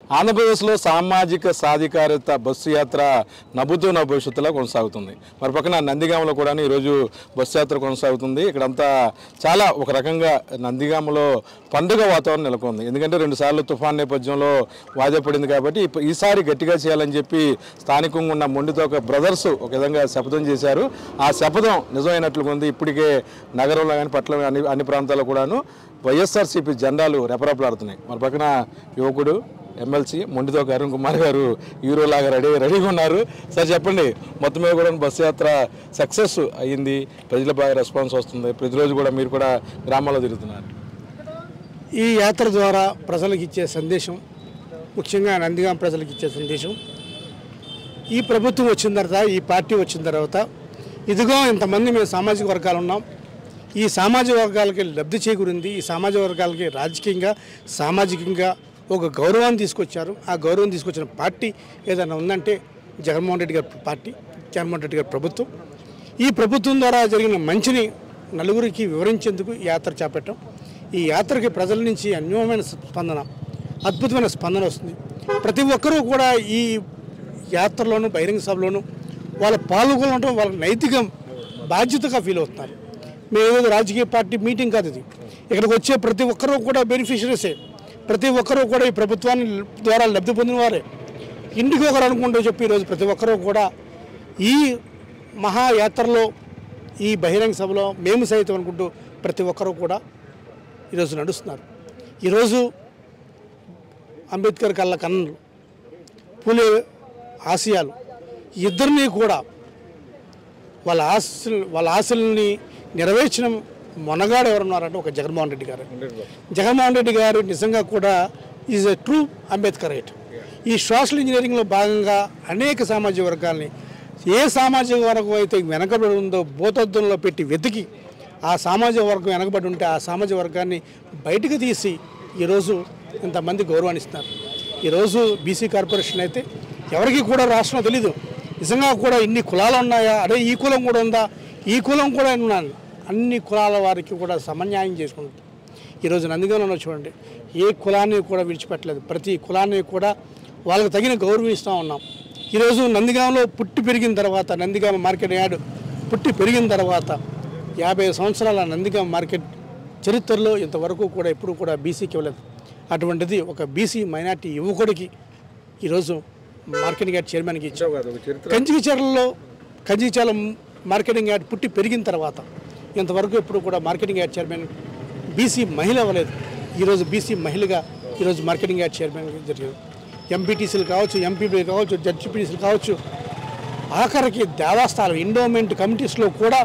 ఆంధ్రప్రదేశ్లో సామాజిక సాధికారిత బస్సు యాత్ర నవ్వుతూ నా భవిష్యత్తులో కొనసాగుతుంది మరి పక్కన నందిగామలో కూడా ఈరోజు బస్సు యాత్ర కొనసాగుతుంది ఇక్కడంతా చాలా ఒక రకంగా నందిగామలో పండుగ వాతావరణం నెలకొంది ఎందుకంటే రెండుసార్లు తుఫాన్ నేపథ్యంలో వాయిదా పడింది కాబట్టి ఇప్ప- ఈసారి గట్టిగా చేయాలని చెప్పి స్థానికంగా ఉన్న మొండితోక బ్రదర్స్ ఒక విధంగా శపథం చేశారు ఆ శపథం నిజమైనట్లుగా ఉంది ఇప్పటికే నగరంలో కానీ పట్ల అన్ని అన్ని ప్రాంతాల్లో కూడాను వైఎస్ఆర్సీపీ జెండాలు రెపరెపలాడుతున్నాయి మరి పక్కన యువకుడు ఎమ్మెల్సీ మొండితో అరుణ్ కుమార్ గారు హీరో లాగా రెడీ రెడీగా ఉన్నారు సార్ చెప్పండి మొత్తం మీద కూడా బస్సు యాత్ర సక్సెస్ అయ్యింది ప్రజల బాగా రెస్పాన్స్ వస్తుంది ప్రతిరోజు కూడా మీరు కూడా గ్రామాల్లో తిరుగుతున్నారు ఈ యాత్ర ద్వారా ప్రజలకు ఇచ్చే సందేశం ముఖ్యంగా నందిగాం ప్రజలకు ఇచ్చే సందేశం ఈ ప్రభుత్వం వచ్చిన తర్వాత ఈ పార్టీ వచ్చిన తర్వాత ఇదిగో ఇంతమంది మేము సామాజిక వర్గాలు ఉన్నాం ఈ సామాజిక వర్గాలకి లబ్ధి చేకూరింది ఈ సామాజిక వర్గాలకి రాజకీయంగా సామాజికంగా ఒక గౌరవాన్ని తీసుకొచ్చారు ఆ గౌరవం తీసుకొచ్చిన పార్టీ ఏదైనా ఉందంటే జగన్మోహన్ రెడ్డి గారి పార్టీ జగన్మోహన్ రెడ్డి గారి ప్రభుత్వం ఈ ప్రభుత్వం ద్వారా జరిగిన మంచిని నలుగురికి వివరించేందుకు ఈ యాత్ర చేపట్టాం ఈ యాత్రకి ప్రజల నుంచి అన్యోన్యమైన స్పందన అద్భుతమైన స్పందన వస్తుంది ప్రతి ఒక్కరూ కూడా ఈ యాత్రలోను బహిరంగ సభలోను వాళ్ళ పాల్గొనడం వాళ్ళ నైతిక బాధ్యతగా ఫీల్ అవుతున్నారు మేము ఏదో రాజకీయ పార్టీ మీటింగ్ కాదు ఇది ఇక్కడికి వచ్చే ప్రతి ఒక్కరూ కూడా బెనిఫిషరీసే ప్రతి ఒక్కరూ కూడా ఈ ప్రభుత్వాన్ని ద్వారా లబ్ధి పొందిన వారే ఇంటికి ఒకరు అనుకుంటూ చెప్పి ఈరోజు ప్రతి ఒక్కరూ కూడా ఈ మహాయాత్రలో ఈ బహిరంగ సభలో మేము సైతం అనుకుంటూ ప్రతి ఒక్కరూ కూడా ఈరోజు నడుస్తున్నారు ఈరోజు అంబేద్కర్ కళ్ళ కన్నులు పూలే ఆశయాలు ఇద్దరిని కూడా వాళ్ళ ఆశలు వాళ్ళ ఆశల్ని నెరవేర్చిన మొనగాడు ఎవరున్నారంటే ఒక జగన్మోహన్ రెడ్డి గారు జగన్మోహన్ రెడ్డి గారు నిజంగా కూడా is a true Ambedkar right ఈ సోషల్ ఇంజనీరింగ్లో భాగంగా అనేక సామాజిక వర్గాల్ని ఏ సామాజిక వర్గం అయితే వెనకబడి ఉందో భూతద్దంలో పెట్టి వెతికి ఆ సామాజిక వర్గం వెనకబడి ఉంటే ఆ సామాజిక వర్గాన్ని బయటకు తీసి ఈరోజు ఇంతమంది గౌరవాన్ని ఇస్తున్నారు ఈరోజు బీసీ కార్పొరేషన్ అయితే ఎవరికి కూడా రాష్ట్రం తెలీదు నిజంగా కూడా ఇన్ని కులాలు ఉన్నాయా అదే ఈ కులం కూడా ఉందా ఈ కులం కూడా ఉన్నాను అన్ని కులాల వారికి కూడా సమన్యాయం చేసుకుంటుంది ఈరోజు నందిగామలో చూడండి ఏ కులాన్ని కూడా విడిచిపెట్టలేదు ప్రతి కులాన్ని కూడా వాళ్ళకి తగిన గౌరవం ఇస్తూ ఉన్నాం ఈరోజు నందిగామలో పుట్టి పెరిగిన తర్వాత నందిగామ మార్కెట్ యార్డ్ పుట్టి పెరిగిన తర్వాత యాభై సంవత్సరాల నందిగామ మార్కెట్ చరిత్రలో ఇంతవరకు కూడా ఎప్పుడు కూడా బీసీకి ఇవ్వలేదు అటువంటిది ఒక బీసీ మైనార్టీ యువకుడికి ఈరోజు మార్కెటింగ్ యార్డ్ చైర్మన్కి ఇచ్చాం కంచికిచర్లలో కంచిచాల మార్కెటింగ్ యార్డ్ పుట్టి పెరిగిన తర్వాత ఇంతవరకు ఎప్పుడు కూడా మార్కెటింగ్ యార్డ్ చైర్మన్ బీసీ మహిళ అవ్వలేదు ఈరోజు బీసీ మహిళగా ఈరోజు మార్కెటింగ్ యార్డ్ చైర్మన్ జరిగింది ఎంపీటీసీలు కావచ్చు ఎంపీపీలు కావచ్చు జడ్జిపీటీసీలు కావచ్చు ఆఖరికి దేవస్థానం ఎండోమెంట్ కమిటీస్లో కూడా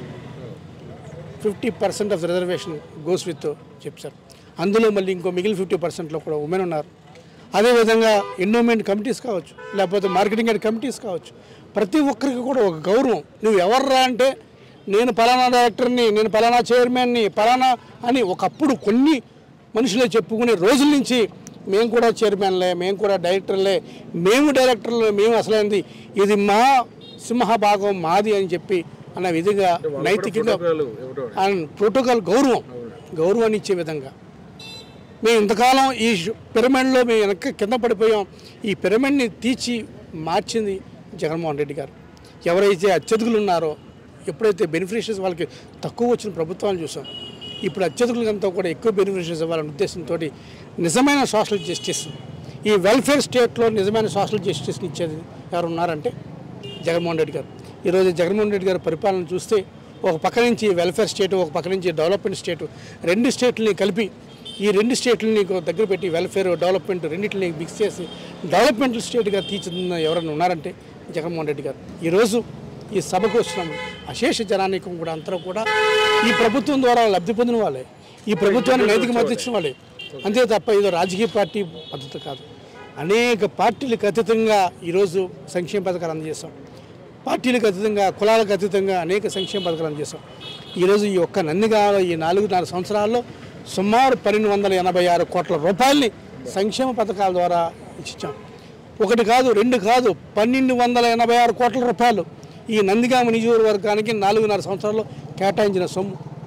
fifty percent of reservation goes with చెప్పారు అందులో మళ్ళీ ఇంకో మిగిలిన ఫిఫ్టీ పర్సెంట్లో కూడా ఉమెన్ ఉన్నారు అదేవిధంగా ఎండోమెంట్ కమిటీస్ కావచ్చు లేకపోతే మార్కెటింగ్ అండ్ కమిటీస్ కావచ్చు ప్రతి ఒక్కరికి కూడా ఒక గౌరవం నువ్వు ఎవర్రా అంటే నేను పలానా డైరెక్టర్ని నేను పలానా చైర్మన్ని పలానా అని ఒకప్పుడు కొన్ని మనుషులే చెప్పుకునే రోజుల నుంచి మేము కూడా చైర్మన్లే మేము కూడా డైరెక్టర్లే మేము డైరెక్టర్లే మేము అసలైంది ఇది మా సింహభాగం మాది అని చెప్పి అన్న విధిగా నైతికంగా అండ్ ప్రోటోకాల్ గౌరవం గౌరవాన్ని ఇచ్చే విధంగా మేము ఇంతకాలం ఈ షు- పిరమిడ్లో మేము వెనక్కి కింద పడిపోయాం ఈ పిరమిడ్ని తీర్చి మార్చింది జగన్మోహన్ రెడ్డి గారు ఎవరైతే అత్యధికులు ఉన్నారో ఎప్పుడైతే బెనిఫిషరీస్ వాళ్ళకి తక్కువ వచ్చిన ప్రభుత్వాలు చూసాం ఇప్పుడు అత్యధికులకంతా కూడా ఎక్కువ బెనిఫిషరీస్ ఇవ్వాలనే ఉద్దేశంతో నిజమైన సోషల్ జస్టిస్ ఈ వెల్ఫేర్ స్టేట్లో నిజమైన సోషల్ జస్టిస్ని ఇచ్చేది ఎవరు ఉన్నారంటే జగన్మోహన్ రెడ్డి గారు ఈరోజు జగన్మోహన్ రెడ్డి గారి పరిపాలన చూస్తే ఒక పక్క నుంచి వెల్ఫేర్ స్టేట్ ఒక పక్క నుంచి డెవలప్మెంట్ స్టేట్ రెండు స్టేట్లని కలిపి ఈ రెండు స్టేట్లని దగ్గర పెట్టి వెల్ఫేర్ డెవలప్మెంట్ రెండింటిని మిక్స్ చేసి డెవలప్మెంట్ స్టేట్గా తీర్చిదిద్దిన ఎవరైనా ఉన్నారంటే జగన్మోహన్ రెడ్డి గారు ఈరోజు ఈ సభకు వచ్చిన అశేష జనానికం కూడా అంతా కూడా ఈ ప్రభుత్వం ద్వారా లబ్ధి పొందిన వాళ్ళే ఈ ప్రభుత్వాన్ని నైతిక మద్దతు ఇచ్చిన వాళ్ళే అంతే తప్ప ఏదో రాజకీయ పార్టీ పద్ధతి కాదు అనేక పార్టీలకు అతీతంగా ఈరోజు సంక్షేమ పథకాలు అందజేస్తాం పార్టీలకు అతీతంగా కులాలకు అతీతంగా అనేక సంక్షేమ పథకాలు అందజేస్తాం ఈరోజు ఈ ఒక్క నందిగాల ఈ నాలుగు నాలుగు సంవత్సరాల్లో సుమారు పన్నెండు వందల ఎనభై ఆరు కోట్ల రూపాయల్ని సంక్షేమ పథకాల ద్వారా ఇచ్చాం ఒకటి కాదు రెండు కాదు పన్నెండు వందల ఎనభై ఆరు కోట్ల రూపాయలు ఈ నందిగామ నియోజకవర్గానికి నాలుగున్నర సంవత్సరాల్లో కేటాయించిన సొమ్ము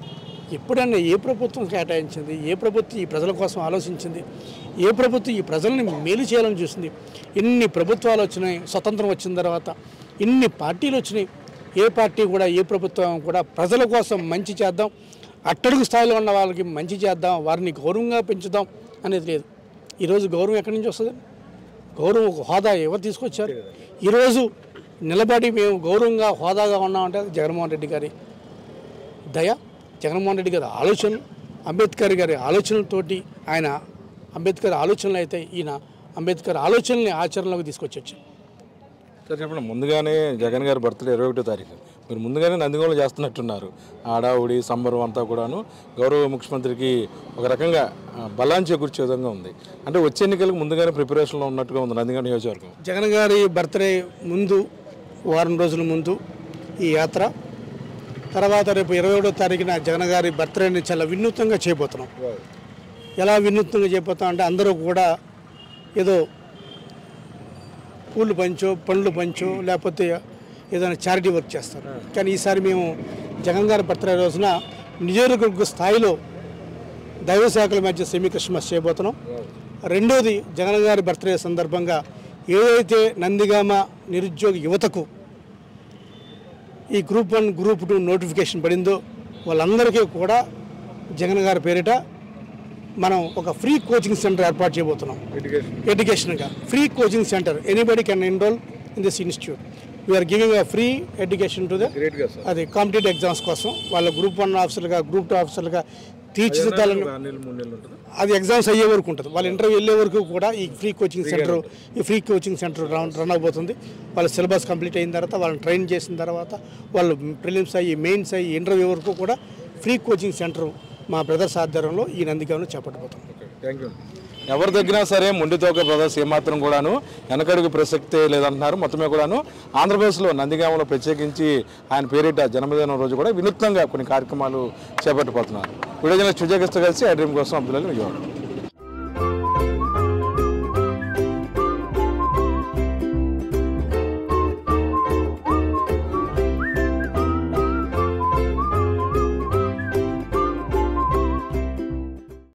ఎప్పుడైనా ఏ ప్రభుత్వం కేటాయించింది ఏ ప్రభుత్వం ఈ ప్రజల కోసం ఆలోచించింది ఏ ప్రభుత్వం ఈ ప్రజల్ని మేలు చేయాలని చూసింది ఎన్ని ప్రభుత్వాలు వచ్చినాయి స్వతంత్రం వచ్చిన తర్వాత ఇన్ని పార్టీలు వచ్చినాయి ఏ పార్టీ కూడా ఏ ప్రభుత్వం కూడా ప్రజల కోసం మంచి చేద్దాం అట్టడుగు స్థాయిలో ఉన్న వాళ్ళకి మంచి చేద్దాం వారిని గౌరవంగా పెంచుదాం అనేది లేదు ఈరోజు గౌరవం ఎక్కడి నుంచి వస్తుంది గౌరవం ఒక హోదా ఎవరు తీసుకొచ్చారు ఈరోజు నిలబడి మేము గౌరవంగా హోదాగా ఉన్నామంటే అది జగన్మోహన్ రెడ్డి గారి దయ జగన్మోహన్ రెడ్డి గారి ఆలోచనలు అంబేద్కర్ గారి ఆలోచనలతోటి ఆయన అంబేద్కర్ ఆలోచనలు అయితే ఈయన అంబేద్కర్ ఆలోచనల్ని ఆచరణలోకి తీసుకొచ్చొచ్చు సార్ చెప్పండి ముందుగానే జగన్ గారి బర్త్డే ఇరవై ఒకటో తారీఖు మీరు ముందుగానే నందిగోలు చేస్తున్నట్టున్నారు ఆడావుడి సంబరం అంతా కూడాను గౌరవ ముఖ్యమంత్రికి ఒక రకంగా ఆ, బలాన్ని చేకూర్చే విధంగా ఉంది అంటే వచ్చే ఎన్నికలకు ముందుగానే ప్రిపరేషన్లో ఉన్నట్టుగా ఉంది నందిగామ నియోజకవర్గం జగన్ గారి బర్త్డే ముందు వారం రోజుల ముందు ఈ యాత్ర తర్వాత రేపు ఇరవై ఒకటో తారీఖున జగన్ గారి బర్త్డేని చాలా వినూత్నంగా చేయబోతున్నాం ఎలా వినూత్నంగా చేయబోతాం అంటే అందరూ కూడా ఏదో పూలు పంచో పండ్లు పంచో లేకపోతే ఏదైనా చారిటీ వర్క్ చేస్తారు కానీ ఈసారి మేము జగన్ గారి బర్త్డే రోజున నియోజకవర్గ స్థాయిలో దైవ శాఖల మధ్య సెమీ క్రిస్మస్ చేయబోతున్నాం రెండోది జగన్ గారి బర్త్డే సందర్భంగా ఏదైతే నందిగామ నిరుద్యోగ యువతకు ఈ group one group two notification పడిందో వాళ్ళందరికీ కూడా జగన్ గారి పేరిట మనం ఒక ఫ్రీ కోచింగ్ సెంటర్ ఏర్పాటు చేయబోతున్నాం ఎడ్యుకేషన్ ఎడ్యుకేషన్గా free coaching centre anybody can enrol in this institute we are giving a free education to the గ్రేట్గా సార్ అది కాంపిటేటివ్ ఎగ్జామ్స్ కోసం వాళ్ళ గ్రూప్ వన్ ఆఫీసర్గా గ్రూప్ టూ ఆఫీసర్గా తీర్చిదిద్దాలని ఆరు నెలలు మూడు నెలలు ఉంటుంది అది ఎగ్జామ్స్ అయ్యే వరకు ఉంటుంది వాళ్ళ ఇంటర్వ్యూ వెళ్ళే వరకు కూడా ఈ ఫ్రీ కోచింగ్ సెంటర్ ఈ free coaching centre run run అవబోతుంది వాళ్ళ సిలబస్ కంప్లీట్ అయిన తర్వాత వాళ్ళని ట్రైన్ చేసిన తర్వాత వాళ్ళు ప్రిలిమ్స్ అయ్యి మెయిన్స్ అయ్యి ఇంటర్వ్యూ వరకు కూడా ఫ్రీ కోచింగ్ సెంటర్ మా బ్రదర్స్ ఆధ్వర్యంలో ఈ నందిగామలో చేపట్టబోతుంది థ్యాంక్ యూ ఎవరు తగ్గినా సరే మొండితోక బ్రదర్స్ ఏమాత్రం కూడాను వెనకడుగు ప్రసక్తే లేదంటున్నారు మొత్తమే కూడాను ఆంధ్రప్రదేశ్లో నందిగామలో ప్రత్యేకించి ఆయన పేరిట జన్మదినం రోజు కూడా వినూత్నంగా కొన్ని కార్యక్రమాలు చేపట్టబోతున్నారు వీడియో జర్నలిస్ట్ విజయకృష్ణ కలిసి ఐ డ్రీమ్ కోసం అబ్దుల్ విజయవాడ